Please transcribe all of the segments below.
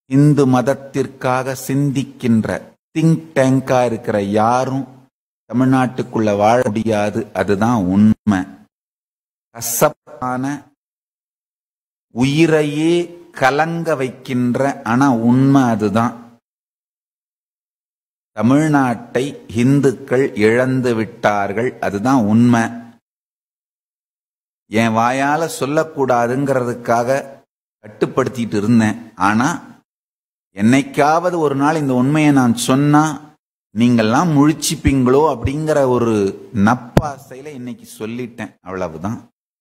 இந்து மதத்திற்காக சிந்திக்கின்ற திங்க் டேங்கா இருக்கிற யாரும் தமிழ்நாட்டுக்குள்ள வாழ முடியாது அதுதான் உண்மை கசப்பான உயிரையே கலங்க வைக்கின்ற ஆனா உண்மை அதுதான் தமிழ்நாட்டை இந்துக்கள் இழந்து விட்டார்கள் அதுதான் உண்மை என் வாயால சொல்லக்கூடாதுங்கிறதுக்காக கட்டுப்படுத்திட்டு இருந்தேன் ஆனா என்னைக்காவது ஒரு நாள் இந்த உண்மையை நான் சொன்னா நீங்கெல்லாம் முழிச்சிப்பீங்களோ அப்படிங்கிற ஒரு நப்பாசையில இன்னைக்கு சொல்லிட்டேன் அவ்வளவுதான்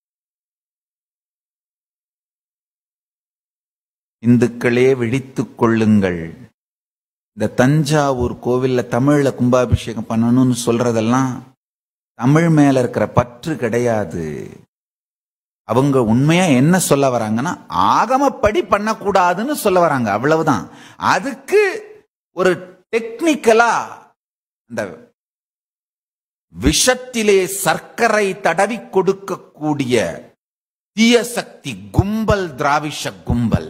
இந்துக்களே விழித்துக் கொள்ளுங்கள் இந்த தஞ்சாவூர் கோவில்ல தமிழ்ல கும்பாபிஷேகம் பண்ணணும்னு சொல்றதெல்லாம் தமிழ் மேல இருக்கிற பற்று கிடையாது அவங்க உண்மையா என்ன சொல்ல வராங்கன்னா ஆகமப்படி பண்ணக்கூடாதுன்னு சொல்ல வராங்க அவ்வளவுதான் அதுக்கு ஒரு டெக்னிக்கலா இந்த விஷத்திலே சர்க்கரை தடவி கொடுக்கக்கூடிய தீய சக்தி கும்பல் திராவிஷ கும்பல்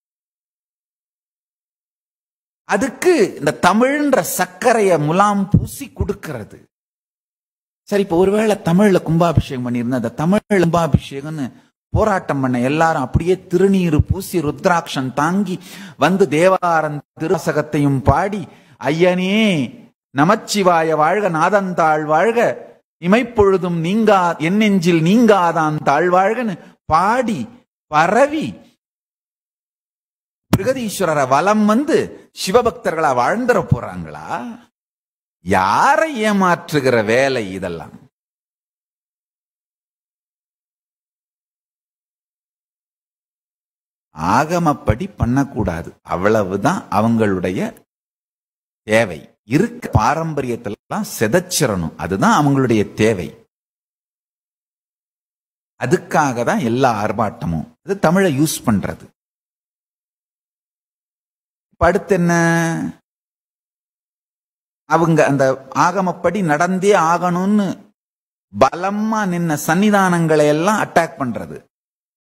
அதுக்கு இந்த தமிழ்ன்ற சர்க்கரைய முலாம் பூசி கொடுக்கிறது சரி இப்போ ஒருவேளை தமிழ்ல கும்பாபிஷேகம் பண்ணியிருந்தா அந்த தமிழ் கும்பாபிஷேகம்னு போராட்டம் பண்ண எல்லாரும் அப்படியே திருநீரு பூசி ருத்ராட்சம் தாங்கி வந்து தேவாரம் திருவாசகத்தையும் பாடி ஐயனே நமச்சிவாய வாழ்க நாதந்தாள் வாழ்க இமைப்பொழுதும் நீங்கா என் நெஞ்சில் நீங்காதான் தாழ்வாழ்கன்னு பாடி பரவி பிரகதீஸ்வரரை வலம் வந்து சிவபக்தர்களா வாழ்ந்துட போறாங்களா யாரை ஏமாற்றுகிற வேலை இதெல்லாம் ஆகமப்படி பண்ணக்கூடாது அவ்வளவுதான் அவங்களுடைய தேவை இருக்க பாரம்பரியத்திலாம் செதச்சிடணும் அதுதான் அவங்களுடைய தேவை அதுக்காக தான் எல்லா ஆர்ப்பாட்டமும் அது தமிழை யூஸ் பண்றது இப்ப அடுத்து என்ன அவங்க அந்த ஆகமப்படி நடந்தே ஆகணும்னு பலமா நின்ன சன்னிதானங்களை எல்லாம் அட்டாக் பண்றது